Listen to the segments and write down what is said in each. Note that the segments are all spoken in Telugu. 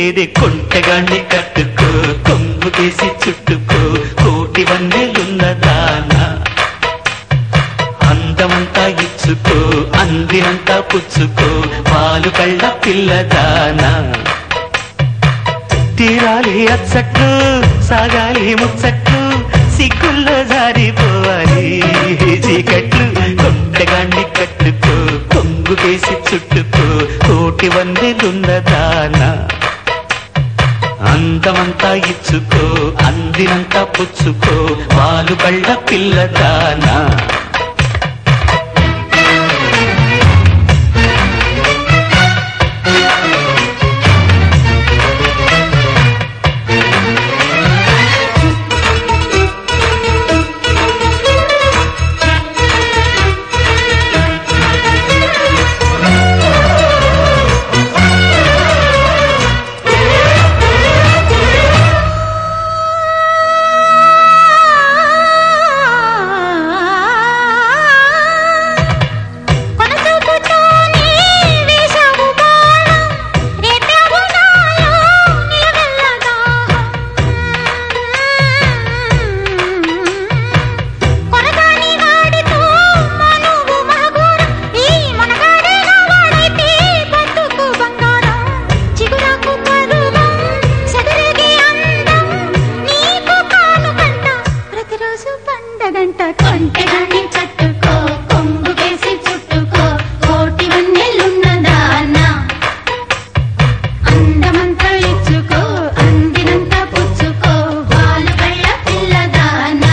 లేదే కొంటగాన్ని కట్టుకో కొంగు తీసి చుట్టుకో కోటి వన్నెలున్న దానా అందమంతా ఇచ్చుకో అందినంతా పుచ్చుకో పాలు కళ్ళ పిల్లదానా తీరాలి అచ్చట్లు సాగాలి ముచ్చట్లు సిగ్గుల్లో జారిపోవాలి చీకట్లు కొంటగాండి కట్టుకో కొంగు వేసి చుట్టుకో కోటి వందెలున్నదానా అందమంతా ఇచ్చుకో అందినంతా పుచ్చుకో పాలు కళ్ళ పిల్లదానా కొనచూపుతోనే వేశావు బాణం, రేపావు నాలో నిలవెల్ల దాహం. కొనగాని వాడితో మనువు మహగూరం, ఈ మనగాడేగా వాడైతే బతుకు బంగారం. చిగురాకు పరువం, చెదరేగే అందం, నీకు కానుకంట, ప్రతిరోజు పండగంట కొంటెగాని కట్టుకో కొంగు వేసి చుట్టుకో కోటి వన్నెలున్నదానా అందమంతా ఇచ్చుకో అందినంత పుచ్చుకో వాళ్ళు కళ్ళ పిల్లదానా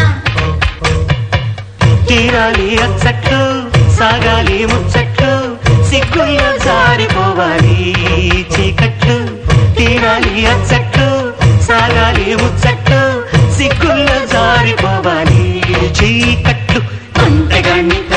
తీరాలి అచ్చట్లు సాగాలి ముచ్చట్లు సిగ్గుల్లో జారిపోవాలి చీకట్లు తీరాలి అచ్చట్లు సాగాలి ముచ్చట్లు సిగ్గుల్లో జారిపోవాలి చీకట్లు కొంటగాన్ని